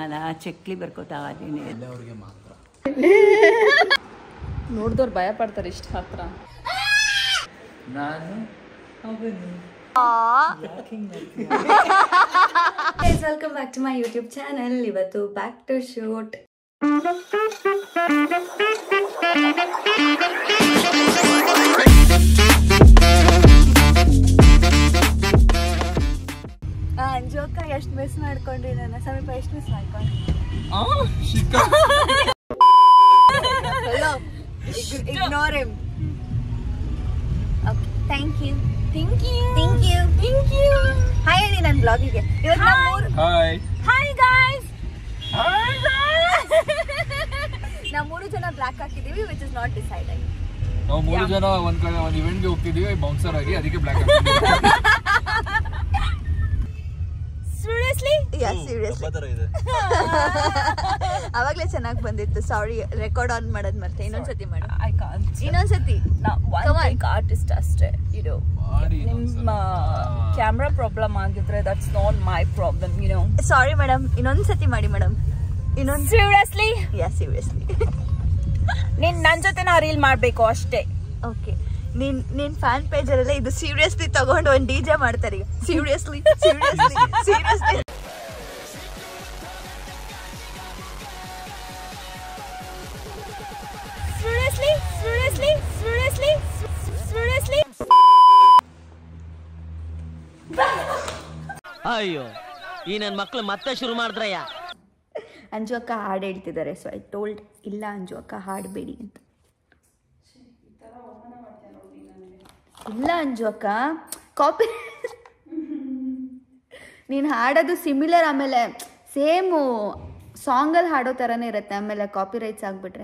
ನಾನು ಆ ಚಕ್ಲಿ ಬರ್ಕೋತಾ ಇದ್ದೀನಿ ಎಲ್ಲವರಿಗೆ ಮಾತ್ರ ನೋಡಿದವ್ರು ಭಯ ಪಡ್ತಾರೆ ಇಷ್ಟ ಹತ್ರ ನಾನು welcome back to my YouTube channel ಇವತ್ತು ಬ್ಯಾಕ್ ಟು ಶೂಟ್ ಅಂಜೋಕ ಎಷ್ಟು ಮಿಸ್ ಮಾಡ್ಕೊಂಡ್ರಿ ನನ್ನ ಸಮೀಪ ಎಷ್ಟು ಮಿಸ್ ಮಾಡ್ಕೊಂಡ್ರಿ ignore him okay thank you thank you thank you thank you hi ಹೇಳಿ ನನ್ನ ಬ್ಲಾಗಿಗೆ ಇವತ್ತು ನಾವು ಮೂರು ಹಾಯ್ ಹಾಯ್ ಗಾಯ್ಸ್ ನಾವು ಮೂರು ಜನ ಬ್ಲಾಕ್ ಹಾಕಿದೀವಿ ವಿಚ್ ಇಸ್ ನಾಟ್ ಡಿಸೈಡೆಡ್ ನಾವು ಮೂರು ಜನ ಒಂದ್ ಕಡೆ ಒಂದ್ ಇವೆಂಟ್ಗೆ ಹೋಗ್ತಿದೀವಿ ಬೌನ್ಸರ್ ಆಗಿ ಅದಕ್ಕೆ ಬ್ಲಾಕ್ ಸೀರಿಯಸ್ಲಿ ಯಾ ಸೀರಿಯಸ್ಲಿ ಇದೆ ಅವಾಗಲೇ ಚೆನ್ನಾಗಿ ಬಂದಿತ್ತು ಸಾರಿ ರೆಕಾರ್ಡ್ ಆನ್ ಮಾಡೋದ್ ಮತ್ತೆ ಇನ್ನೊಂದ್ಸತಿ ಮಾಡು ಐ ಕಾಂಟ್ ಇನ್ನೊಂದ್ಸತಿ Come on. ಆರ್ಟಿಸ್ಟ್ ಅಷ್ಟೇ ಇದು ಮಾಡಿ ನಿಮ್ಮ ಕ್ಯಾಮ್ರಾ ಪ್ರಾಬ್ಲಮ್ ಆಗಿದ್ರೆ that's not my problem you know sorry madam ಇನ್ನೊಂದ್ಸತಿ ಮಾಡಿ ಮೇಡಮ್ ಇನ್ನೊಂದ್ ಸೀರಿಯಸ್ಲಿ ಯಾ ಸೀರಿಯಸ್ಲಿ ನೀನ್ ನನ್ ಜೊತೆ ನಾ ರೀಲ್ ಮಾಡ್ಬೇಕು ಅಷ್ಟೇ ಓಕೆ ನೀನ್ ನಿನ್ ಫ್ಯಾನ್ ಪೇಜ್ ಅಲ್ಲೆಲ್ಲ ಇದು ಸೀರಿಯಸ್ಲಿ ತಗೊಂಡು ಒಂದ್ ಡಿಜೆ ಮಾಡ್ತಾರೆ ಈಗ seriously seriously seriously seriously seriously seriously seriously ಅಯ್ಯೋ ಈ ನನ್ನ ಮಕ್ಳು ಮತ್ತೆ ಶುರು ಮಾಡಿದ್ರಯ್ಯ ಅಂಜು ಅಕ್ಕ ಹಾಡು ಹೇಳ್ತಿದ್ದಾರೆ ಸೊ ಐ ಟೋಲ್ಡ್ ಇಲ್ಲ ಅಂಜು ಅಕ್ಕ ಹಾಡಬೇಡಿ ಅಂತ ಇಲ್ಲ ಅಂಜು ಅಕ್ಕ ಕಾಪಿ ನೀನು ಹಾಡೋದು ಸಿಮಿಲರ್ ಆಮೇಲೆ ಸೇಮು ಸಾಂಗಲ್ಲಿ ಹಾಡೋ ಥರನೇ ಇರುತ್ತೆ ಆಮೇಲೆ ಕಾಪಿ ರೈಟ್ಸ್ ಆಗಿಬಿಟ್ರೆ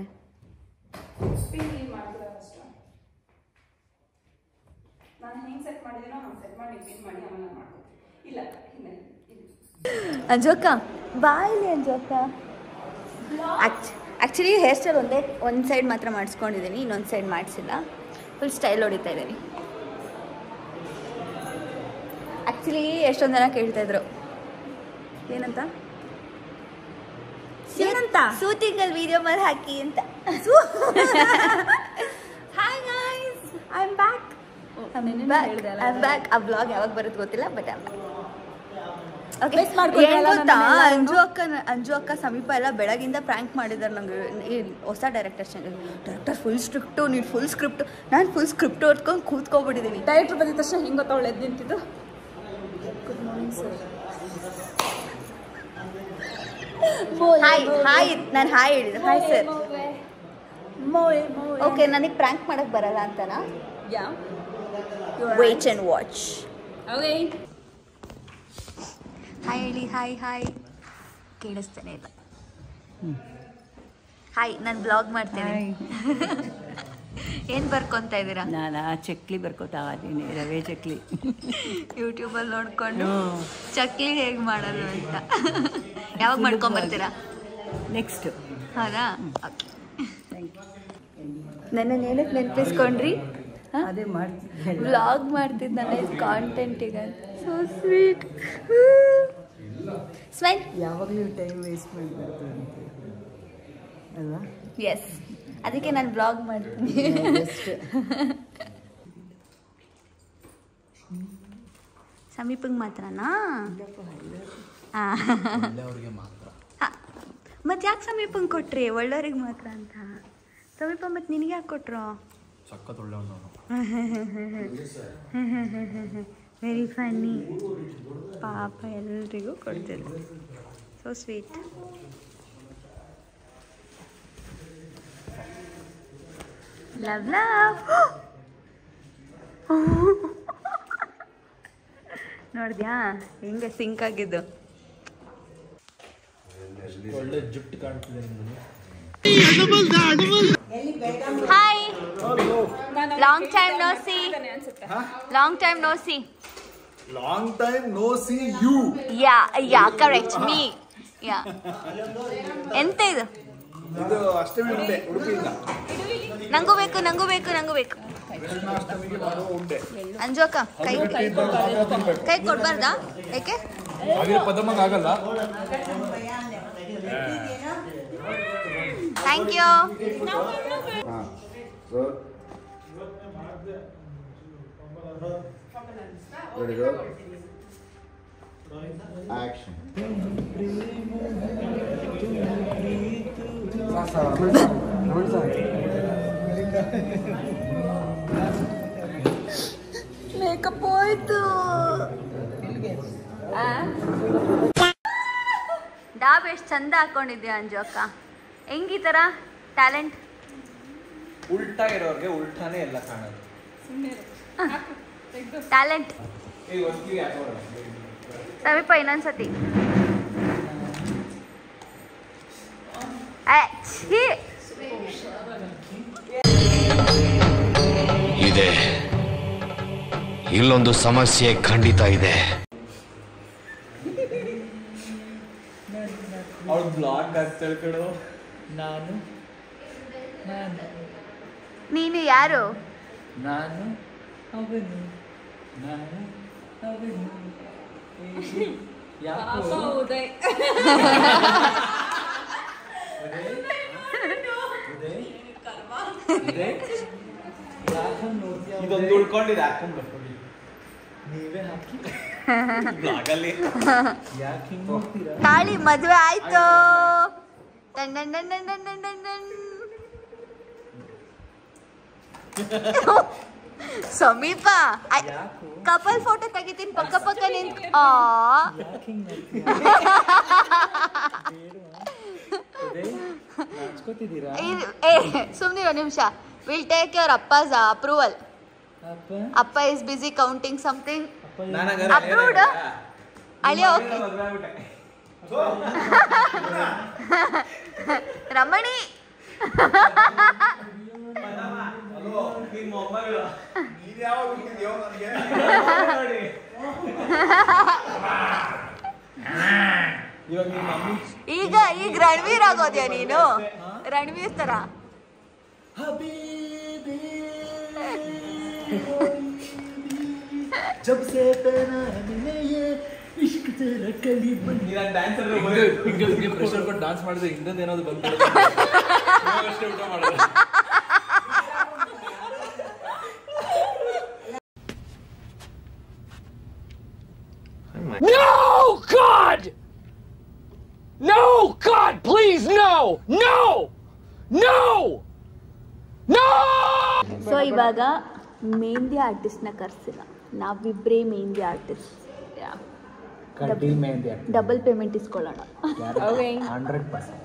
ಅಂಜು ಅಕ್ಕ ಬಾಯಿಲಿ ಅಂಜು ಅಕ್ಕ ಆ್ಯಕ್ಚುಲಿ ಹೇರ್ ಸ್ಟೈಲ್ ಒಂದೇ ಒಂದು ಸೈಡ್ ಮಾತ್ರ ಮಾಡಿಸ್ಕೊಂಡಿದ್ದೀನಿ ಇನ್ನೊಂದು ಸೈಡ್ ಮಾಡಿಸಿಲ್ಲ ಫುಲ್ ಸ್ಟೈಲ್ ಹೊಡಿತಾ ಇದ್ದೀನಿ ಆ್ಯಕ್ಚುಲಿ ಎಷ್ಟೊಂದು ಜನ ಕೇಳ್ತಾ ಇದ್ರು ಏನಂತ ಏನಂತ ಸೂತಿಂಗಲ್ ವಿಡಿಯೋ ಮಾಡಿ ಹಾಕಿ ಅಂತ hi guys I am back I am back ಆ ಬ್ಲಾಗ್ ಯಾವಾಗ ಬರುತ್ತೆ ಗೊತ್ತಿಲ್ಲ ಬಟ್ ಐ ಓಕೆ ಏನ್ ಗೊತ್ತಾ ಅಂಜು ಅಕ್ಕ ಅಂಜು ಅಕ್ಕ ಸಮೀಪ ಎಲ್ಲ ಬೆಳಗಿಂದ ಪ್ರ್ಯಾಂಕ್ ಮಾಡಿದಾರೆ ನಂಗೆ ಈ ಹೊಸ ಡೈರೆಕ್ಟರ್ ಡೈರೆಕ್ಟರ್ ಫುಲ್ ಸ್ಕ್ರಿಪ್ಟು ನೀನು ಫುಲ್ ಸ್ಕ್ರಿಪ್ಟು ನಾನು ಫುಲ್ ಸ್ಕ್ರಿಪ್ಟ್ ಓದ್ಕೊಂಡು ಕೂತ್ಕೊಬಿಟ್ಟಿದ್ದೀನಿ ಡೈರೆಕ್ಟರ್ ಬಂದಿದ ತಕ್ಷಣ ಹಿಂಗೆ ಗೊತ್ತಾವಳು ಎದ್ದು ನಿಂತಿದ್ದು ಹಾಯ್ ಹಾಯ್ ನಾನು ಹಾಯ್ ಹೇಳಿದೆ ಹಾಯ್ ಸರ್ ಓಕೆ ನನಗೆ ಪ್ರ್ಯಾಂಕ್ ಮಾಡಕ್ ಬರಲ್ಲ ಅಂತನಾ yeah wait and watch okay hi ಹೇಳಿ ಹಾಯ್ ಹಾಯ್ ಕೇಳಿಸ್ತಾನೆ ಇಲ್ಲ ಹಾಯ್ ನಾನು ಬ್ಲಾಗ್ ಮಾಡ್ತೇನೆ ಏನು ಬರ್ಕೊಂತ ಇದ್ದೀರಾ ನಾನು ಆ ಚಕ್ಲಿ ಬರ್ಕೋತಾ ಇದ್ದೀನಿ ರವೆ ಚಕ್ಲಿ ಯೂಟ್ಯೂಬಲ್ಲಿ ನೋಡ್ಕೊಂಡು ಹ್ಮ್. ಚಕ್ಲಿ ಹೇಗೆ ಮಾಡೋದು ಅಂತ ಯಾವಾಗ ಮಾಡ್ಕೊಂಬರ್ತೀರಾ ನೆಕ್ಸ್ಟ್ ಹೌದಾ ಓಕೆ ನನ್ನನ್ನು ಏನಕ್ಕೆ ನೆನಪಿಸ್ಕೊಂಡ್ರಿ ಅದೇ ಮಾಡ್ತೀನಿ ವ್ಲಾಗ್ ಮಾಡ್ತಿದ್ನಲ್ಲ ಇದು ಕಾಂಟೆಂಟಿಗೆ ಸೊ ಸ್ವೀಟ್ ಸ್ಮೈಲ್ ಯಾವಾಗಲೂ ಟೈಮ್ ವೇಸ್ಟ್ ಮಾಡಬಾರ್ದು ಅಂತ ಅಲ್ವಾ ಎಸ್ ಅದಕ್ಕೆ ನಾನು ಬ್ಲಾಗ್ ಮಾಡ್ತೀನಿ ಸಮೀಪಂಗೆ ಮಾತ್ರನಾ ಎಲ್ಲವರಿಗೆ ಮಾತ್ರ ಮತ್ತೆ ಯಾಕೆ ಸಮೀಪಂಗೆ ಕೊಟ್ರಿ ಒಳ್ಳೆಯವ್ರಿಗೆ ಮಾತ್ರ ಅಂತ ಸಮೀಪ ಮತ್ತೆ ನಿನಗೆ ಯಾಕೆ ಕೊಟ್ರು ಸಖತ್ ಒಳ್ಳೆಯವನು ವೆರಿ ಫನ್ನಿ ಪಾಪ ಎಲ್ರಿಗೂ ಕೊಡ್ತಿದ್ರು ಸೊ ಸ್ವೀಟ್ ಲವ್ ಲವ್ ನೋಡಿದ್ಯಾ ಹೆಂಗೆ ಸಿಂಕ್ ಆಗಿದ್ದು ಒಳ್ಳೆ ಜುಟ್ಟು ಕಾಣ್ತಿದೆ ನಿಮ್ಮದು hi long time no see long time no see Long time no see you. Yeah yeah correct me yeah ಎಂತ ಇದು ಇದು ಅಷ್ಟಮಿ ಉಂಡೆ ಉಡುಪಿಯಿಂದ ನಂಗೂ ಬೇಕು ನಂಗೂ ಬೇಕು ನಂಗೂ ಬೇಕು ಕೃಷ್ಣಾಷ್ಟಮಿಗೆ ಮಾಡುವ ಉಂಡೆ ಅಂಜು ಅಕ್ಕ ಕೈ ತಿನ್ಬೇಕು ಕೈ ಕೊಡ್ಬಾರ್ದಾ ಯಾಕೆ ಹಾಗೆ ಪದಮಂಗ ಆಗಲ್ಲ thank you Ready, go. Action. Makeup ಹೋಯ್ತು ಡಾಬ್ ಎಷ್ಟು ಚಂದ ಹಾಕೊಂಡಿದ್ಯಾ ಅಂಜು ಅಕ್ಕ ಹೆಂಗ್ ಈ ಥರ ಟ್ಯಾಲೆಂಟ್ ಉಲ್ಟಾ ಇರೋರ್ಗೆ ಉಲ್ಟಾನೇ ಎಲ್ಲ ಕಾಣೋದು ಟ್ಯಾಲೆಂಟ್ ಈಗ ಒಂದ್ಕಿಗೆ ಹಾಕೋಣ ಸಮೀಪ ಇನ್ನೊಂದ್ಸತಿ ಏ, ಛೀ. ಇದೆ ಇಲ್ಲೊಂದು ಸಮಸ್ಯೆ ಖಂಡಿತ ಇದೆ ಅವ್ಳು ಬ್ಲಾಗ್ ಹಾಕ್ತಾಳೆ ಕಣೋ ನಾನು ನಾನು ನೀನು ಯಾರು ನಾನು ಅವನು ನಾನು ಅವನು ಯಾಕೋ ಉದಯ್ ಯಾಕಂಗ್ ನೋಡ್ತೀಯ ಇದೊಂದು ಉಳ್ಕೊಂಡಿದೆ ಹಾಕೊಂಡು ನೀವೇ ಹಾಕಿ ಬ್ಲಾಗಲ್ಲಿ ಯಾಕೆ ಹಿಂಗ್ ನೋಡ್ತೀರಾ ಕಾಳಿ ಮದ್ವೆ ಆಯ್ತು ಟನ್ ಟನ್ ಟನ್ ಟನ್ ಟನ್ ಟನ್ ಟನ್ ಟನ್. ಸಮೀಪ ಯಾಕೋ ಕಪಲ್ ಫೋಟೋ ತೆಗಿತೀನಿ ಪಕ್ಕ ಪಕ್ಕ ನಿಂತ್ ಆ ಯಾಕೆ ಹಿಂಗ್ ನೋಡ್ತೀಯ ಉದಯ್ ನಾಚ್ಕೋತಿದ್ದೀರಾ ಇದು- ಏ ಸುಮ್ನಿರೋ ನಿಮಿಷ ವಿಲ್ ಟೇಕ್ ಯುವರ್ ಅಪ್ಪಾಸ್ ಅಪ್ರೂವಲ್ ಅಪ್ಪ ಅಪ್ಪ ಇಸ್ ಬಿಸಿ ಕೌಂಟಿಂಗ್ ಸಮಥಿಂಗ್ ಅಪ್ಪ ನಾನಾಗ Approved? ಅಳಿಯೋ ಮದ್ವೆ ಆಗ್ಬಿಟ್ಟೆ ರಮಣಿ ಅಲೋ ನಿನ್ ಮೊಮ್ಮಗಳು ನೀನ್ ಯಾವಾಗ ಬಿಟ್ಟಿದ್ಯೋ ನನಗೆ ನೋಡಿ ಇವಾಗ ನಿಮ್ಮ ಮಮ್ಮಿ ಈಗ ಈಗ ರಣವೀರ್ ಆಗೋದ್ಯಾ ನೀನು ರಣವೀರ್ ತರ जब से तेरा मिले ये इश्क तेरा कली बन ನೀನ್ ಡ್ಯಾನ್ಸರ್ ಹಿಂಗೆ ಹಿಂಗೆ ಹಿಂಗೆ ಪ್ರೆಷರ್ ಕೊಟ್ಟು ಡಾನ್ಸ್ ಮಾಡಿದ್ರೆ ಹಿಂದಿಂದ ಏನಾದ್ರು ಬಂದು ಅಷ್ಟೇ ಊಟ ಮಾಡೋದು No, God! No, God, please, no! No! No! No! So ಇವಾಗ ಮೆಹಂದಿ ಆರ್ಟಿಸ್ಟ್ನ ಕರ್ಸಿಲ್ಲ ನಾವಿಬ್ಬರೇ ಮೆಹಂದಿ ಆರ್ಟಿಸ್ಟ್ ಕಡ್ಡಿ ಮೆಹಂದಿ ಡಬಲ್ ಪೇಮೆಂಟ್ ಇಸ್ಕೊಳ್ಳೋಣ ಹಂಡ್ರೆಡ್ ಪರ್ಸೆಂಟ್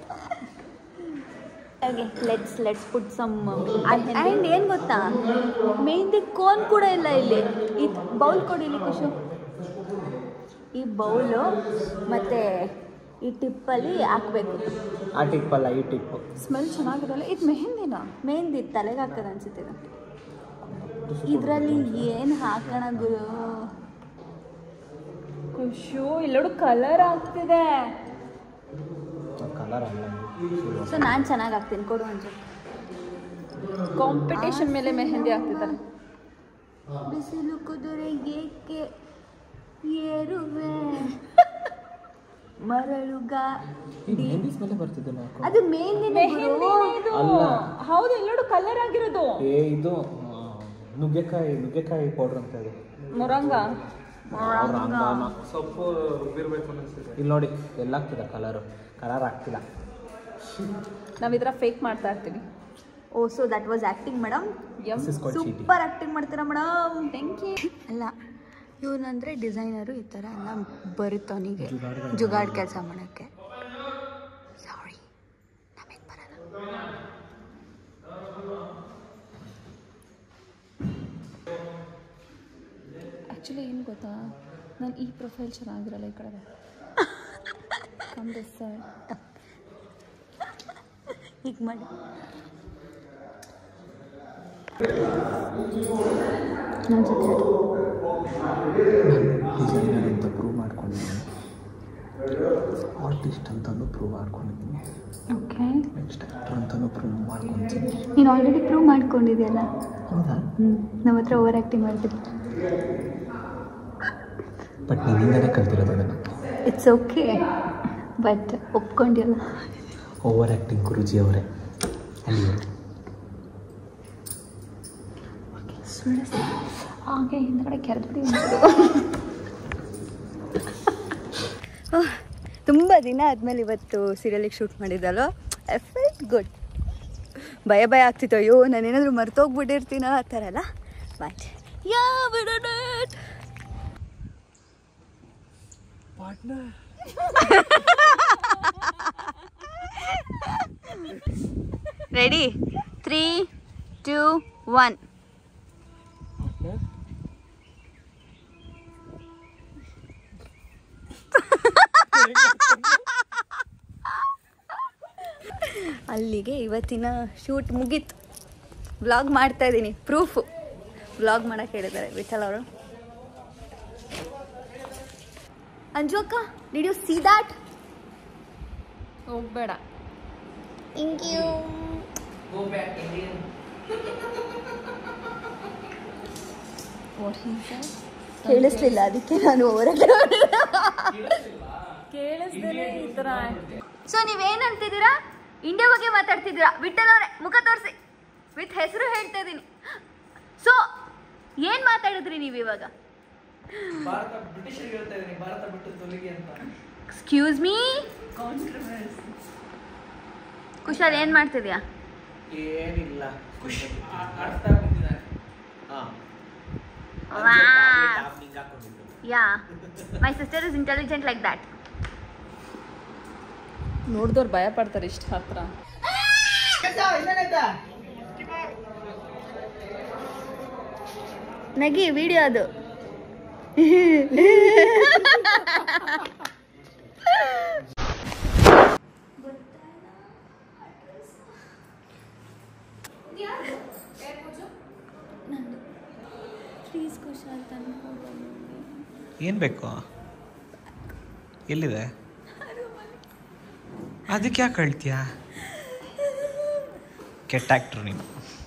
ಹಾಗೆ let's let's put some and ಏನು ಗೊತ್ತಾ ಮೆಹಂದಿ ಕೋನ್ ಕೂಡ ಇಲ್ಲ ಇಲ್ಲಿ ಇದು ಬೌಲ್ ಕೊಡಿ ಇಲ್ಲಿ ಖುಷು ಈ ಬೌಲು ಮತ್ತು ಈ ಟಿಪ್ಪಲ್ಲಿ ಹಾಕ್ಬೇಕು ಆ ಟಿಪ್ ಅಲ್ಲ ಈ ಟಿಪ್ ಸ್ಮೆಲ್ ಚೆನ್ನಾಗಿರಲ್ಲ ಇದು ಮೆಹಂದಿನ ಮೆಹಂದಿ ತಲೆಗೆ ಹಾಕೋದು ಅನ್ಸುತ್ತೆ ಇದರಲ್ಲಿ ಏನು ಹಾಕೋಣ ಗುರು ಖುಷು ಇಲ್ಲೋಡು ಕಲರ್ ಆಗ್ತಿದೆ ಕಲರ್ ಅಲ್ಲ ಸೊ ನಾನು ಚೆನ್ನಾಗಿ ಹಾಕ್ತೀನಿ ಕೊಡು ಒಂದು ಕಾಂಪಿಟೇಷನ್ ಮೇಲೆ ಮೆಹಂದಿ ಆಗ್ತಿದ್ದಾರೆ ಬಿಸಿಲು ಕುದುರೆ ಏಕೆ ಏರುವೆ ಮರಳುಗ ಈ ಮೆಹಂದಿ ಸ್ಮೆಲ್ ಬರ್ತಿದ್ದೆ ನಾವು ಅದು ಮೇಂದಿನ ಅಲ್ಲ ಹೌದು ಇಲ್ಲೋಡು ಕಲರ್ ಆಗಿರೋದು ಏ ಇದು ಆ, ನುಗ್ಗೆಕಾಯಿ ನುಗ್ಗೆಕಾಯಿ ಪೌಡ್ರ್ ಅಂತ ಇದು ಮೊರಂಗ ಅವ್ರ ಅಂಗಾನ. ಸೊಪ್ಪು ರುಬ್ಬಿರ್ಬೇಕು ಅನಿಸ್ತಿದೆ ಇಲ್ಲಿ ನೋಡಿ ಎಲ್ಲ ಆಗ್ತಿದೆ ಕಲರ್ ಕಲರ್ ಆಗ್ತಿಲ್ಲ ನಾವ್ ಇದ್ರ ಫೇಕ್ ಮಾಡ್ತಾ ಇರ್ತೀವಿ oh so that was acting madam This is called cheating. Super acting ಮಾಡ್ತೀರಾ ಮೇಡಮ್ ಥ್ಯಾಂಕ್ ಯು ಅಲ್ಲ ಇವನಂದ್ರೆ ಡಿಸೈನರು ಈ ಥರ ಎಲ್ಲ ಬರುತ್ತವನಿಗೆ ಜುಗಾಡ್ಗಳು ಜುಗಾಡ್ ಕೆಲಸ ಮಾಡೋಕ್ಕೆ ಸಾರಿ ನಮಗೆ ಬರಲ್ಲ ಆ್ಯಕ್ಚುಲಿ ಏನು ಗೊತ್ತಾ ನಾನು ಈ ಪ್ರೊಫೈಲ್ ಚೆನ್ನಾಗಿರಲ್ಲ ಈ ಕಡೆ ಕಮ್ ದಿಸ್ ಸೈಡ್ ಈಗ ಮಾಡಿ ನನ್ನ ಜೊತೆ ಆಡು. ಡಿಸೈನರ್ ಅಂತ ಪ್ರೂವ್ ಮಾಡ್ಕೊಂಡಿದ್ದೀನಿ ಆರ್ಟಿಸ್ಟ್ ಅಂತಲೂ ಪ್ರೂವ್ ಮಾಡ್ಕೊಂಡಿದ್ದೀನಿ ಓಕೆ ನೆಕ್ಸ್ಟ್ ಆ್ಯಕ್ಟರ್ ಅಂತಲೂ ಪ್ರೂವ್ ಮಾಡ್ಕೊತೀನಿ ನೀನು ಆಲ್ರೆಡಿ ಪ್ರೂವ್ ಮಾಡ್ಕೊಂಡಿದ್ಯಲ್ಲ ಹೌದಾ ಹ್ಞೂ ನಮ್ಮ ಹತ್ರ ಓವರ್ ಆ್ಯಕ್ಟಿಂಗ್ ಮಾಡ್ತೀನಿ ಬಟ್ ನಿನ್ನಿಂದಲೇ ಕಲ್ತಿರೋದು ಅದನ್ನು ಇಟ್ಸ್ ಓಕೆ ಬಟ್ ಒಪ್ಕೊಂಡಿಲ್ಲ ಓವರ್ ಆ್ಯಕ್ಟಿಂಗ್ ಗುರುಜಿ ಅವರೇ ಅಲ್ಲಿ ಸುಳ್ಳು ಹಾಗೆ ಹಿಂದ್ಗಡೆ ಕೆರೆದ್ಬಿಡಿ ತುಂಬ ದಿನ ಆದಮೇಲೆ ಇವತ್ತು ಸೀರಿಯಲಿಗೆ ಶೂಟ್ ಮಾಡಿದ್ದಲ್ಲೋ ಐ ಫೆಲ್ಟ್ ಗುಡ್ ಭಯ ಭಯ ಆಗ್ತಿತ್ತು ಅಯ್ಯೋ ನಾನೇನಾದರೂ ಮರ್ತೋಗ್ಬಿಟ್ಟಿರ್ತೀನ ಆ ಥರ ಅಲ್ಲ ಬಟ್ ಯಾ ಬಿಡೋಣ ರೆಡಿ ತ್ರೀ ಟೂ ಒನ್ ಅಲ್ಲಿಗೆ ಇವತ್ತಿನ ಶೂಟ್ ಮುಗೀತು ವ್ಲಾಗ್ ಮಾಡ್ತಾ ಇದ್ದೀನಿ ಪ್ರೂಫು ವ್ಲಾಗ್ ಮಾಡಕ್ಕೆ ಹೇಳಿದ್ದಾರೆ ವಿಠಲ್ ಅವರು ಅಂಜು ಅಕ್ಕ ಡಿಡ್ ಯು ಸಿ ದ್ಯಾಟ್ ಹೋಗ್ಬೇಡ ಥ್ಯಾಂಕ್ ಯು ಕೇಳಿಸ್ಲಿಲ್ಲ ಅದಕ್ಕೆ ನಾನು ಹೊರಗೆ ಕೇಳಿಸ್ದೇನೆ ಈ ಥರ ಸೊ ನೀವೇನಂತಿದ್ದೀರಾ ಇಂಡಿಯಾ ಬಗ್ಗೆ ಮಾತಾಡ್ತಿದ್ದೀರಾ ವಿಠಲ್ ಅವರೇ ಮುಖ ತೋರಿಸಿ ವಿತ್ ಹೆಸರು ಹೇಳ್ತಾ ಇದ್ದೀನಿ ಸೊ ಏನು ಮಾತಾಡಿದ್ರಿ ನೀವು ಇವಾಗ ಭಾರತ ಬ್ರಿಟಿಷರಿಗೆ ಹೇಳ್ತಾ ಇದೀನಿ ಭಾರತ ಬಿಟ್ಟು ತೊಲಗಿ ಅಂತ ಎಕ್ಸ್ಕ್ಯೂಸ್ ಮೀ ಕುಶಾಲ್ ಏನು ಮಾಡ್ತಿದ್ಯಾ ಏನಿಲ್ಲ ಖುಷಿ ಆಡ್ತಾ ಬಂದಿದ್ದಾರೆ ಹಾ yeah my sister is intelligent like that ನೋಡಿದವ್ರು ಭಯ ಪಡ್ತಾರೆ ಇಷ್ಟು ಹತ್ರ ನಗಿ ವಿಡಿಯೋ ಅದು ಪ್ಲೀಸ್ ಕುಶಾಲ್ ಏನು ಬೇಕು ಎಲ್ಲಿದೆ ಅದಕ್ಕೆ ಯಾಕೆ ಹೇಳ್ತೀಯಾ ಕೆಟ್ಟ ಆಕ್ಟ್ರು ನೀನು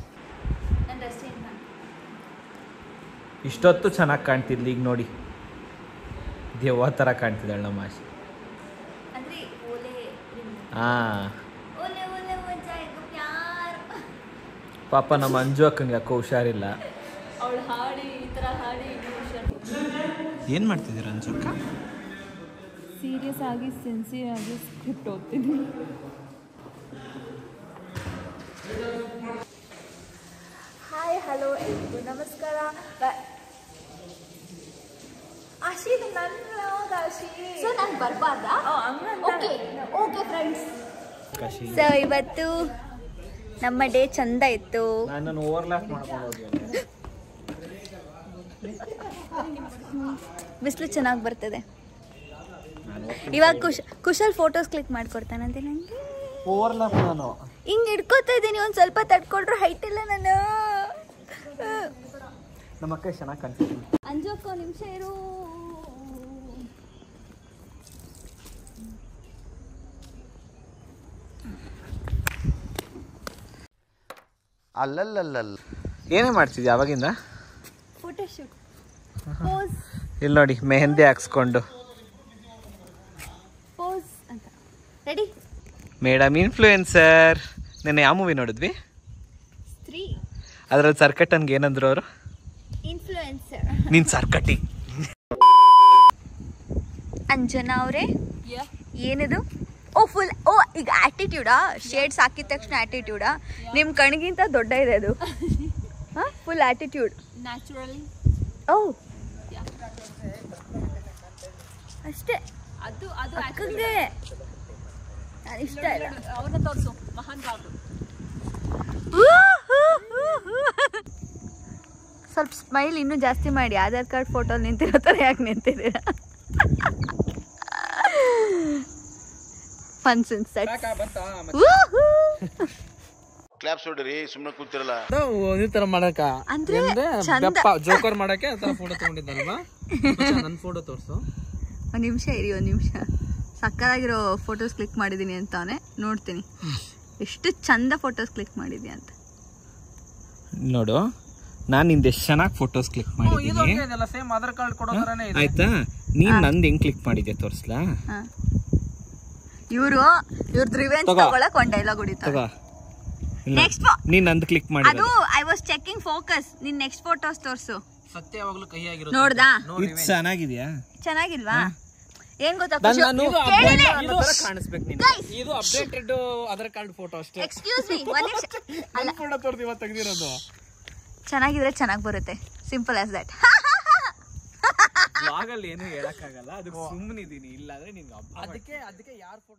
ಇಷ್ಟೊತ್ತು ಚೆನ್ನಾಗಿ ಕಾಣ್ತಿದ್ಲಿ ಈಗ ನೋಡಿ ದೆವ್ವ ಥರ ಕಾಣ್ತಿದ್ದಾಳೆ ನಮ್ಮ ಆಶೆ ಅಂದ್ರೆ ಓಲೆ ಹಾಂ ಓಲೆ ಓಲೆ ಮಜಾಯಿಗೂ ಪ್ಯಾರ್ ಪಾಪ ನಮ್ಮ ಅಂಜು ಅಕ್ಕಂಗೆ ಯಾಕೋ ಹುಷಾರಿಲ್ಲ ಅವಳು ಹಾಡಿ ಈ ಥರ ಹಾಡಿ ಏನು ಮಾಡ್ತಿದ್ದೀರ ಅಂಜು ಅಕ್ಕ ಸೀರಿಯಸ್ ಆಗಿ ಸಿನ್ಸಿಯರ್ ಆಗಿ ಸ್ಕ್ರಿಪ್ಟ್ ಓದ್ತೀನಿ ಹಾಯ್ ಹಲೋ ಎಲ್ರಿಗೂ ನಮಸ್ಕಾರ ಆಶಿ ಇದು ನನ್ನ ಆಶಿ ಸೊ ನಾನು ಬರಬಾರ್ದಾ ಓಕೆ ಓಕೆ ಫ್ರೆಂಡ್ಸ್ ಕಶಿ ಸೊ ಇವತ್ತು ನಮ್ಮ ಡೇ ಚಂದ ಇತ್ತು ನಾನು ಓವರ್ಲ್ಯಾಪ್ ಮಾಡ್ಕೊಂಡು ಹೋಗಿ ಬಿಸಿಲು ಚೆನ್ನಾಗಿ ಬರ್ತದೆ ಇವಾಗ ಕುಶ್ ಕುಶಲ್ ಫೋಟೋಸ್ ಕ್ಲಿಕ್ ಮಾಡ್ಕೊಡ್ತಾನಂತೆ ನನಗೆ ಓವರ್ಲ್ಯಾಪ್ ನಾನು ಹಿಂಗೆ ಹಿಡ್ಕೋತಾ ಇದ್ದೀನಿ ಒಂದು ಸ್ವಲ್ಪ ತಡ್ಕೊಳ್ರು ಹೈಟ್ ಇಲ್ಲ ನಾನು ನಮ್ಮ ಅಕ್ಕ ಚೆನ್ನಾಗಿ ಕಾಣ್ತಿದ್ದೀನಿ ಅಂಜೋಕ್ಕೋ ನಿಮಿಷ ಇರು ಅಲ್ಲಲ್ಲಲ್ಲ ಏನೇ ಮಾಡ್ತಿದ್ಯಾ ಅವಾಗಿಂದ ಫೋಟೋಶೂಟ್ ಪೋಸ್ ಇಲ್ಲಿ ನೋಡಿ ಮೆಹಂದಿ ಹಾಕ್ಸ್ಕೊಂಡು ಪೋಸ್ ಅಂತ ರೆಡಿ ಮೇಡಮ್ ಇನ್ಫ್ಲೂಯೆನ್ಸರ್ ನೆನ್ನೆ ಯಾವ ಮೂವಿ ನೋಡಿದ್ವಿ ಸ್ತ್ರೀ ಅದ್ರಲ್ಲಿ ಸರ್ಕಟ್ಟನ್ಗೆ ಏನಂದ್ರು ಅವರು ಇನ್ಫ್ಲೂಯೆನ್ಸರ್ ನೀನ್ ಸರ್ಕಟ್ಟಿ ಅಂಜನಾ ಅವರೇ ಏನಿದು ಓ ಫುಲ್ ಓ ಈಗ ಆಟಿಟ್ಯೂಡಾ ಶೇಡ್ಸ್ ಹಾಕಿದ ತಕ್ಷಣ ಆಟಿಟ್ಯೂಡಾ ನಿಮ್ಮ ಕಣ್ಗಿಂತ ದೊಡ್ಡ ಇದೆ ಅದು ಹಾಂ ಫುಲ್ ಆಟಿಟ್ಯೂಡ್ ನ್ಯಾಚುರಲ್ ಓ ಅಷ್ಟೇ ಅದು ಅದು ಅಕ್ಕಂಗೆ ನಾನು ಇಷ್ಟ ಇಲ್ಲ ಅವ್ರನ್ನ ತೋರಿಸು ಮಹಾನ್ ಬಾಬು ಸ್ವಲ್ಪ ಸ್ಮೈಲ್ ಇನ್ನೂ ಜಾಸ್ತಿ ಮಾಡಿ ಆಧಾರ್ ಕಾರ್ಡ್ ಫೋಟೋ ನಿಂತಿರೋ ಥರ ಯಾಕೆ ನಿಂತಿದ್ದೀರಾ ಫನ್ಸನ್ ಸೆಟ್ ಕ್ಲಾಪ್ಸ್ ಹೊಡ್ರಿ ಸುಮ್ಮನೆ ಕೂತಿರಲ್ಲ ಈ ತರ ಮಾಡಕ ಅಂದ್ರೆ ಚಂದ ಜೋಕರ್ ಮಾಡಕ್ಕೆ ಆ ತರ ಫೋಟೋ ತಗೊಂಡಿದ್ದಲ್ವಾ ನನ್ನ ಫೋಟೋ ತೋರ್ಸು ಒಂದು ನಿಮಿಷ ಇರಿ ಒಂದು ನಿಮಿಷ ಸಕ್ಕತ್ತಾಗಿರೋ ಫೋಟೋಸ್ ಕ್ಲಿಕ್ ಮಾಡಿದ್ದೀನಿ ಅಂತಾನೆ ನೋಡ್ತೀನಿ ಎಷ್ಟು ಚಂದ ಫೋಟೋಸ್ ಕ್ಲಿಕ್ ಮಾಡಿದ್ಯಾ ಅಂತ ನೋಡು ನಾನು ನಿಂದ ಎಷ್ಟು ಚೆನ್ನಾಗಿ ಫೋಟೋಸ್ ಕ್ಲಿಕ್ ಮಾಡಿದ್ದೀನಿ ಇದೆಲ್ಲ ಸೇಮ್ ಆಧಾರ್ ಕಾರ್ಡ್ ಕೊಡೋ ತರನೇ ಇದೆ ಆಯ್ತಾ ನೀನ್ ನಂದು ಹೆಂಗ್ ಕ್ಲಿಕ್ ಮಾಡಿದ್ಯಾ ತೋರಿಸ್ಲಾ ಇವರು ಇವ್ರದ್ದು ರಿವೆಂಜ್ ತಗೋ. ತಗೊಳಕ್ ಒಂದ್ ಡೈಲಾಗ್ ಹೊಡಿತಾರೆ ತಗೋ ನೆಕ್ಸ್ಟ್ ನೀನ್ ನಂದು ಕ್ಲಿಕ್ ಮಾಡಿ ಅದು ಐ ವಾಸ್ ಚೆಕಿಂಗ್ ಫೋಕಸ್ ನಿನ್ ನೆಕ್ಸ್ಟ್ ಫೋಟೋಸ್ ತೋರ್ಸು ಸತ್ಯ ಯಾವಾಗ್ಲೂ ಕೈ ಆಗಿರೋದು ನೋಡ್ದಾ ಇದು ಚೆನ್ನಾಗಿದ್ಯಾ ಚೆನ್ನಾಗಿಲ್ವಾ ಏನ್ ಗೊತ್ತಾ ನಾನ್- ನಾನು ಕೇಳಿದೆ ಕಾಣಿಸ್ಬೇಕು ನೀನು Guys. ಇದು ಅಪ್ಡೇಟೆಡ್ ಆಧಾರ್ ಕಾರ್ಡ್ ಫೋಟೋ ಅಷ್ಟೇ ಎಕ್ಸ್ಕ್ಯೂಸ್ ಮೀ ಒಂದ್ ನಿಮಿಷ ಅಲ್ಲ ಫೋಟೋ ತೋರ್ದು ಇವತ್ತು ತೆಗ್ದಿರೋದು ಚೆನ್ನಾಗಿದ್ರೆ ಚೆನ್ನಾಗಿ ಬರುತ್ತೆ ಸಿಂಪಲ್ ಆಸ್ ದಟ್ ಬ್ಲಾಗ್ ಅಲ್ಲಿ ಏನು ಹೇಳಕ್ಕಾಗಲ್ಲ ಅದು ಸುಮ್ಮನಿದ್ದೀನಿ ಇಲ್ಲಾಂದ್ರೆ ನಿನ್ಗೆ ಅದಕ್ಕೆ ಅದಕ್ಕೆ ಯಾರ ಫೋಟೋ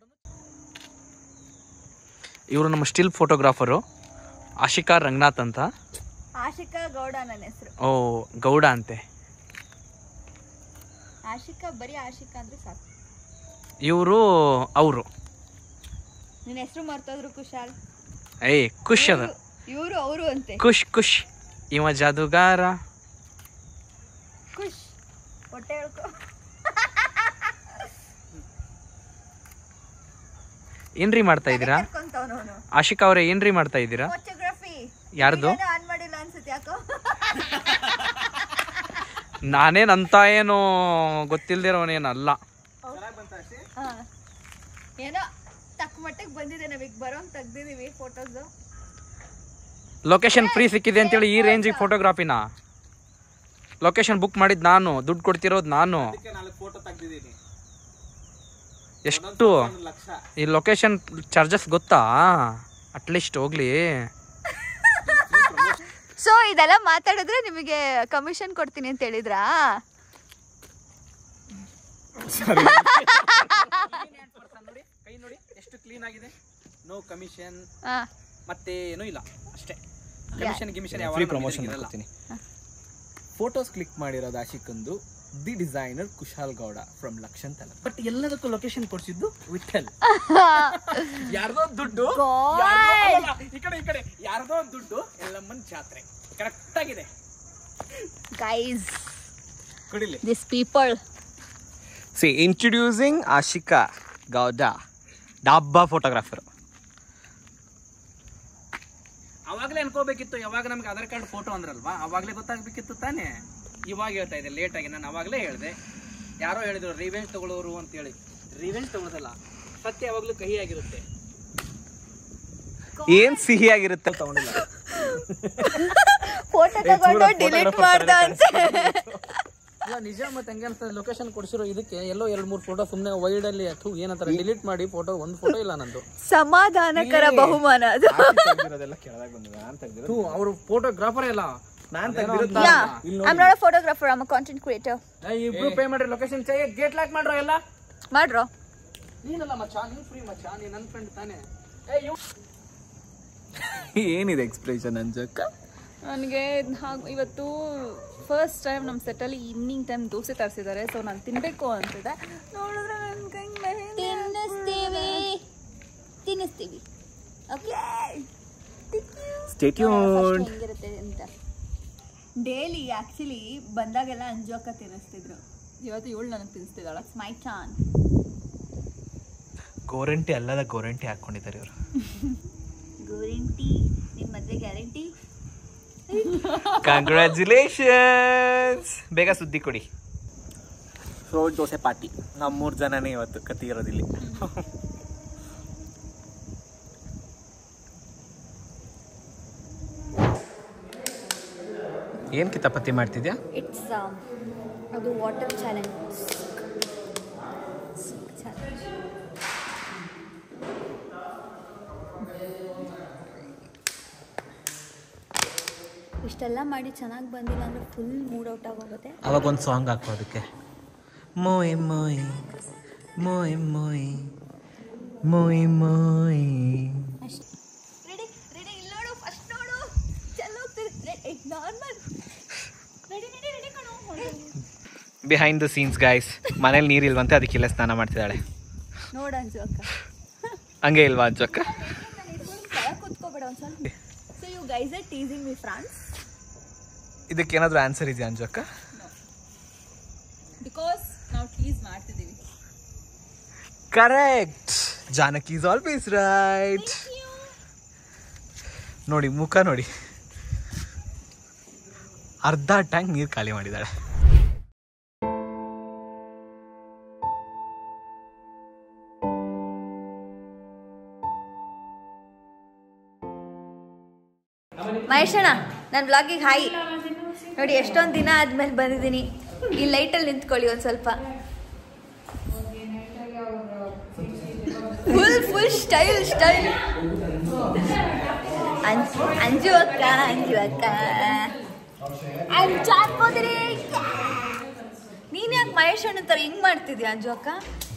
ಇವರು ನಮ್ಮ ಸ್ಟಿಲ್ ಫೋಟೋಗ್ರಾಫರು ಆಶಿಕಾ ರಂಗನಾಥ್ ಅಂತ ಆಶಿಕಾ ಗೌಡ ನನ್ನ ಹೆಸರು ಓ ಗೌಡ ಅಂತೆ ಆಶಿಕಾ ಬರೀ ಆಶಿಕಾ ಅಂದ್ರೆ ಸಾಕು ಇವರು ಅವರು ನಿನ್ನ ಹೆಸರು ಮರ್ತೋದ್ರು ಕುಶಾಲ್ ಏಯ್ ಖುಷ್ ಅದ ಇವರು ಅವರು ಅಂತೆ ಖುಷ್ ಖುಷ್ ಇವ ಜಾದುಗಾರ ಖುಷ್ ಹೊಟ್ಟೆ ಹೇಳ್ಕೊ ಏನ್ರಿ ಮಾಡ್ತಾ ಇದ್ದೀರಾ ಕರ್ಕೊಂತವ್ನವ್ನು ಆಶಿಕಾ ಅವರೇ ಏನ್ರಿ ಮಾಡ್ತಾ ಇದ್ದೀರಾ ಫೋಟೋಗ್ರಫಿ ಯಾರ್ದು ಆನ್ ಮಾಡಿಲ್ಲ ಅನ್ಸುತ್ತೆ ಯಾಕೋ ನಾನೇನಂತ ಏನು ಗೊತ್ತಿಲ್ದಿರೋನೇನಲ್ಲ ಹಾ. ಏನೋ ತಕ್ಕ ಮಟ್ಟಿಗೆ ಬಂದಿದೆ ನಮಗೆ ಬರೋಂಗ್ ತೆಗ್ದಿದೀವಿ ಫೋಟೋಸ್ ಲೊಕೇಶನ್ ಫ್ರೀ ಸಿಕ್ಕಿದೆ ಅಂತೇಳಿ ಈ ರೇಂಜಿಗೆ ಫೋಟೋಗ್ರಾಫಿನ ಲೊಕೇಶನ್ ಬುಕ್ ಮಾಡಿದ್ ನಾನು ದುಡ್ಡು ಕೊಡ್ತಿರೋದು ನಾನು ನಾಲ್ಕು ಫೋಟೋ ತೆಗ್ದಿದ್ದೀನಿ ಎಷ್ಟು ಲಕ್ಷ ಈ ಲೊಕೇಶನ್ ಚಾರ್ಜಸ್ ಗೊತ್ತಾ ಅಟ್ಲೀಸ್ಟ್ ಹೋಗ್ಲಿ ಸೊ ಇದೆಲ್ಲ ಮಾತಾಡಿದ್ರೆ ನಿಮಗೆ ಕಮಿಷನ್ ಕೊಡ್ತೀನಿ ಅಂತ ಹೇಳಿದ್ರಾ ಕೈ ನೋಡಿ ಎಷ್ಟು ಕ್ಲೀನ್ ಆಗಿದೆ ನೋ ಕಮಿಷನ್ ಹಾ ಮತ್ತೆ ಏನೂ ಇಲ್ಲ ಅಷ್ಟೇ ಕಮಿಷನ್ ಗಿಮಿಷನ್ Free ಯಾವಾಗ promotion ಇರಲ್ಲ ಮಾಡ್ಕೊತೀನಿ. ಫೋಟೋಸ್ ಕ್ಲಿಕ್ ಮಾಡಿರೋದು ಆಶಿಕಂದು the designer Kushal Gowda from ಲಕ್ಷನ್ ತಲ ಬಟ್ ಎಲ್ಲದಕ್ಕೂ ಲೊಕೇಶನ್ ಕೊಡ್ಸಿದ್ದು ವಿಠಲ್ ಯಾರ್ದೋ ದುಡ್ಡು ಯಾರ್ದೋ- ಅಲ್ಲಲ್ಲ, ಈ ಕಡೆ ಈ ಕಡೆ ಯಾರ್ದೋ ದುಡ್ಡು ಎಲ್ಲಮ್ಮನ್ ಜಾತ್ರೆ ಕರೆಕ್ಟ್ ಆಗಿದೆ ಗೈಸ್ ಕುಡಿಲಿ this people see introducing Ashika Gowda ಡಬ್ಬಾ ಫೋಟೋಗ್ರಾಫರ್ ಅವಾಗಲೇ ಅನ್ಕೋಬೇಕಿತ್ತು ಯಾವಾಗ ನಮ್ಗೆ ಆಧಾರ್ ಕಾರ್ಡ್ ಫೋಟೋ ಅಂದ್ರಲ್ವಾ ಅವಾಗಲೇ ಗೊತ್ತಾಗ್ಬೇಕಿತ್ತು ತಾನೇ ಇವಾಗ ಹೇಳ್ತಾ ಇದೆ ಲೇಟ್ ಆಗಿ ನಾನು ಅವಾಗಲೇ ಹೇಳಿದೆ ಯಾರೋ ಹೇಳಿದ್ರು ರಿವೆಂಜ್ ತಗೊಳ್ಳೋರು ಅಂತ ಹೇಳಿ ರಿವೆಂಜ್ ತಗೊಳ್ಳೋದಲ್ಲ ಸತ್ಯ ಯಾವಾಗಲೂ ಕಹಿ ಆಗಿರುತ್ತೆ ಏನ್ ಸಿಹಿ ಆಗಿರುತ್ತೆ ತಗೊಂಡಿಲ್ಲ ಫೋಟೋ ತಗೊಂಡು ಡಿಲೀಟ್ ಮಾಡ್ದ ಅಂತ ಇಲ್ಲ ನಿಜ ಮತ್ತೆ ಹಂಗೆ ಅನ್ಸ್ತದೆ ಲೊಕೇಶನ್ ಕೊಡ್ಸಿರೋ ಇದಕ್ಕೆ ಎಲ್ಲೋ ಎರಡ್ ಮೂರು ಫೋಟೋ ಸುಮ್ಮನೆ ವೈಡ್ ಅಲ್ಲಿ ಅಥವಾ ಏನಂತಾರೆ ಡಿಲೀಟ್ ಮಾಡಿ ಫೋಟೋ ಒಂದು ಫೋಟೋ ಇಲ್ಲ ನಂದು ಸಮಾಧಾನಕರ ಬಹುಮಾನ ಅದು ಅವರು ಫೋಟೋಗ್ರಾಫರ್ ಎಲ್ಲ ನಾನ್ yeah I'm not a photographer I'm a content creator ಇಬ್ರು ಪೇ ಮಾಡ್ರಿ ಲೊಕೇಶನ್ ಚೈ ಗೇಟ್ ಲಾಕ್ ಮಾಡ್ರೋ ಎಲ್ಲ ಮಾಡ್ರೋ ನೀನಲ್ಲ ಮಚ್ಚಾ ನೀನ್ ಫ್ರೀ ಮಚ್ಚಾ ನೀನ್ ನನ್ ಫ್ರೆಂಡ್ ತಾನೆ ಏನಿದೆ ಎಕ್ಸ್ಪ್ರೆಷನ್ ಅಂಜಕ್ಕ ನನಗೆ ಹಾಗೆ ಇವತ್ತು ಫಸ್ಟ್ ಟೈಮ್ ನಮ್ಮ ಸೆಟ್ಟಲ್ಲಿ ಈವ್ನಿಂಗ್ ಟೈಮ್ ದೋಸೆ ತರಿಸಿದ್ದಾರೆ ಸೊ ನಾನು ತಿನ್ನಬೇಕು ಅಂತಿದೆ ನೋಡಿದ್ರೆ ನನ್ನ ಕೈ ತಿನ್ನಿಸ್ತೀವಿ ತಿನ್ನಿಸ್ತೀವಿ ಓಕೆ ಹೆಂಗಿರುತ್ತೆ ಅಂತ ಡೈಲಿ ಆಕ್ಚುಲಿ ಬಂದಾಗೆಲ್ಲ ಅಂಜು ಅಕ್ಕ ತಿನ್ನಿಸ್ತಿದ್ರು ಇವತ್ತು ಇವಳು ನನಗೆ ತಿನ್ನಿಸ್ತಿದ್ದಾಳೆ ಮೈ ಚಾನ್ ಗೋರಂಟಿ ಅಲ್ಲದ ಗೋರಂಟಿ ಹಾಕೊಂಡಿದ್ದಾರೆ ಇವರು ಗೋರಿಂಟಿ ನಿಮ್ಮ ಮದುವೆ ಗ್ಯಾರಂಟಿ ಕಂಗ್ರ್ಯಾಚುಲೇಷನ್ಸ್ ಬೇಗ ಸುದ್ದಿ ಕೊಡಿ ರೋಜ್ ದೋಸೆ ಪಾರ್ಟಿ ನಾವು ಮೂರು ಜನನೇ ಇವತ್ತು ಕತ್ತಿ ಇರೋದಿಲ್ಲಿ ಏನು ಕಿತಾಪತಿ ಮಾಡ್ತಿದ್ಯಾ ಇಟ್ಸ್ ಅದು ವಾಟರ್ ಚಾಲೆಂಜ್ ಇಷ್ಟೆಲ್ಲ ಮಾಡಿ ಚೆನ್ನಾಗಿ ಬಂದಿಲ್ಲ ಅಂದ್ರೆ ಫುಲ್ ಮೂಡ್ ಔಟ್ ಆಗೋಗುತ್ತೆ ಅವಾಗ ಒಂದು ಸಾಂಗ್ ಹಾಕೋ ಅದಕ್ಕೆ ಮೋಯ್ ಮೋಯ್ ಮೋಯ್ ಮೋಯ್ ಮೋಯ್ ಮೋಯ್ ರೆಡಿ ರೆಡಿ ಇಲ್ಲಿ ನೋಡು ಫಸ್ಟ್ ನೋಡು ಚಲೋ ನಾರ್ಮಲ್ ರೆಡಿ ರೆಡಿ ರೆಡಿ ಕಣೋ ಬಿಹೈಂಡ್ ದ ಸೀನ್ಸ್ ಗೈಸ್ ಮನೇಲಿ ನೀರಿಲ್ವಂತೆ ಅದಕ್ಕೆ ಇಲ್ಲೇ ಸ್ನಾನ ಮಾಡ್ತಿದ್ದಾಳೆ ನೋಡ ಅಂಜು ಅಕ್ಕ ಹಂಗೆ ಇಲ್ವಾ ಅಜ್ಜು ಅಕ್ಕ ಕೆಳಗೆ ಕೂತ್ಕೋಬೇಡ ಒಂದು ಸ್ವಲ್ಪ so you guys are teasing me France ಇದಕ್ಕೆ ಏನಾದರೂ ಆನ್ಸರ್ ಇದೆಯಾ ಅಂಜು ಅಕ್ಕ ಬಿಕಾಸ್ ನಾವು ಟೀಸ್ ಮಾಡ್ತಿದ್ದೀವಿ correct Janaki is always right ನೋಡಿ ಮುಖ ನೋಡಿ ಅರ್ಧ ಟ್ಯಾಂಕ್ ನೀರು ಖಾಲಿ ಮಾಡಿದ್ದಾಳೆ ಮಹೇಶಣ್ಣ ನನ್ನ ಬ್ಲಾಗಿಗೆ ಹಾಯ್ ನೋಡಿ ಎಷ್ಟೊಂದು ದಿನ ಆದ್ಮೇಲೆ ಬಂದಿದ್ದೀನಿ ಈ ಲೈಟಲ್ಲಿ ನಿಂತ್ಕೊಳ್ಳಿ ಒಂದು ಸ್ವಲ್ಪ full full style style Anju Anju ಅಕ್ಕ ಅಂಜು ಅಕ್ಕ ಅಂಜು ಹಾಕ್ಬೋದ್ರಿ ನೀನ್ ಯಾಕೆ ಮಹೇಶ್ ಅಣ್ಣ ಥರ ಹಿಂಗ್ ಮಾಡ್ತಿದ್ಯಾ ಅಂಜು ಅಕ್ಕ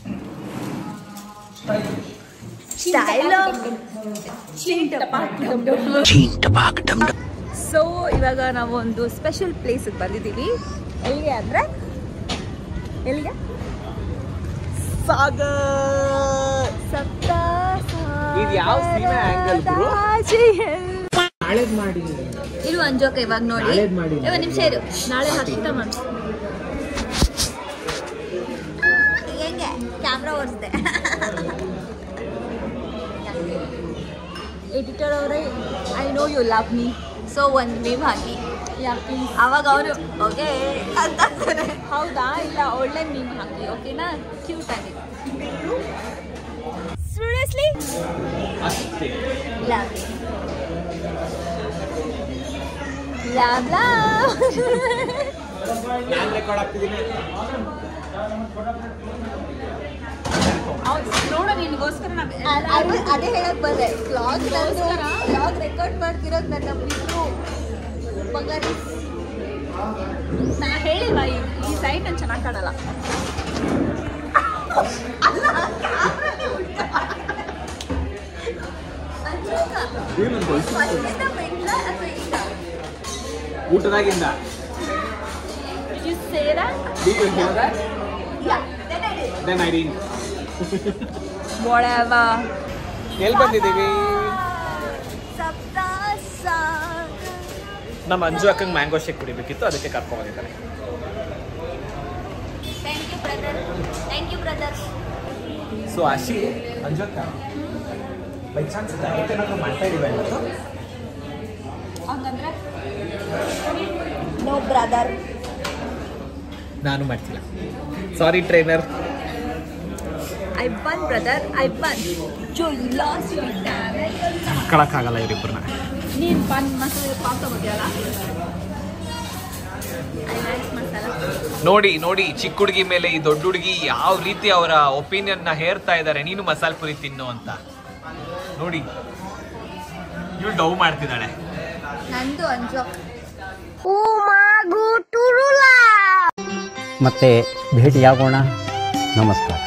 ಸ್ಟೈಲ್ ಸೊ ಇವಾಗ ನಾವು ಒಂದು ಸ್ಪೆಷಲ್ ಪ್ಲೇಸಿಗೆ ಬಂದಿದ್ದೀವಿ ಎಲ್ಲಿಗೆ ಅಂದರೆ ಎಲ್ಲಿಗೆ ಸಾಗರ್ ಸಪ್ತ ಇದು ಯಾವ ಸೀಮೆ angle bro? ನಾಳೆದ್ ಮಾಡಿ ಇರು ಅಂಜು ಅಕ್ಕ ಇವಾಗ ನೋಡಿ ನಾಳೆದ್ ಮಾಡಿ. ಒಂದು ನಿಮಿಷ ಇರು ನಾಳೆ ಹತ್ತಿರ ಮಾಡಿ ಹೆಂಗೆ ಕ್ಯಾಮ್ರಾ ಓಡಿಸ್ದೆ ಎಡಿಟರ್ ಅವರೇ I know you love me so ಒಂದು ಮೇವ್ ಹಾಕಿ ಯಾ ಪ್ಲೀಸ್ ಅವಾಗ ಅವನು ಓಕೆ ಅಂತ ಅಂತಾನೆ. ಹೌದಾ ಇಲ್ಲ ಒಳ್ಳೆ ಮೀನು ಹಾಕಿ ಓಕೆನಾ ಕ್ಯೂಟ್ ಆಗಿ Seriously? ಅಷ್ಟೇ Love. Love, love. ನಾನು ರೆಕಾರ್ಡ್ ಆಗ್ತಿದ್ದೀನಿ ನೋಡ ನಿನಗೋಸ್ಕರ ನಾವು ಅದ್- ಅದ್- ಅದೇ ಹೇಳಕ್ ಬಂದೆ ವ್ಲಾಗ್ ವ್ಲಾಗ್ ರೆಕಾರ್ಡ್ ಮಾಡ್ತಿರೋದು ನನ್ನ ಬಿಟ್ಟು ಮಗನಿ ನಾ ಹೇಳಿಲ್ವಾ ಈ ಈ ಸೈಡ್ ನಾನು ಚೆನ್ನಾಗಿ ಕಾಣಲ್ಲ ಊಟದಾಗಿಂದ ಯು ಸೇರಾ Do you hear that? Then I didn't. ಮೊಳವ ಎಲ್ಲಿ ಬಂದಿದ್ದೀವಿ ನಮ್ಮ ಅಂಜು ಅಕ್ಕಂಗೆ ಮ್ಯಾಂಗೋ ಶೇಕ್ ಕುಡಿಬೇಕಿತ್ತು ಅದಕ್ಕೆ ಕರ್ಕೊಂಡು ಬಂದಿದ್ದಾರೆ thank you brother thank you brother so Ashi Anju ಅಕ್ಕ ಬೈ ಚಾನ್ಸ್ ಡಯಟ್ ಏನಾದರೂ ಮಾಡ್ತಾ ಇದೀವಿ ಇವತ್ತು ಹಂಗಂದ್ರೆ ನೋ ಬ್ರದರ್ ನಾನು ಮಾಡ್ತಿಲ್ಲ sorry trainer I bun brother I bun ಜೋ ಲಾಸ್ಟ್ ಕಳಕ್ಕಾಗಲ್ಲ ಇವರಿಬ್ಬರನ್ನ ನೀನು ಬನ್ ಮಸಾಲೆ ಪಾವ್ ತಗೋತೀಯಲ್ಲ ಐ ಲೈಕ್ ಮಸಾಲ ನೋಡಿ ನೋಡಿ ಚಿಕ್ಕ ಹುಡುಗಿ ಮೇಲೆ ಈ ದೊಡ್ಡ ಹುಡುಗಿ ಯಾವ ರೀತಿ ಅವರ ಒಪಿನಿಯನ್ ನ ಹೇರ್ತಾ ಇದ್ದಾರೆ ನೀನು ಮಸಾಲೆ ಪುರಿ ತಿನ್ನು ಅಂತ ನೋಡಿ ಇವಳು ಡವ್ ಮಾಡ್ತಿದ್ದಾಳೆ ನಂದು ಅಂಜು ಮತ್ತೆ ಭೇಟಿಯಾಗೋಣ ನಮಸ್ಕಾರ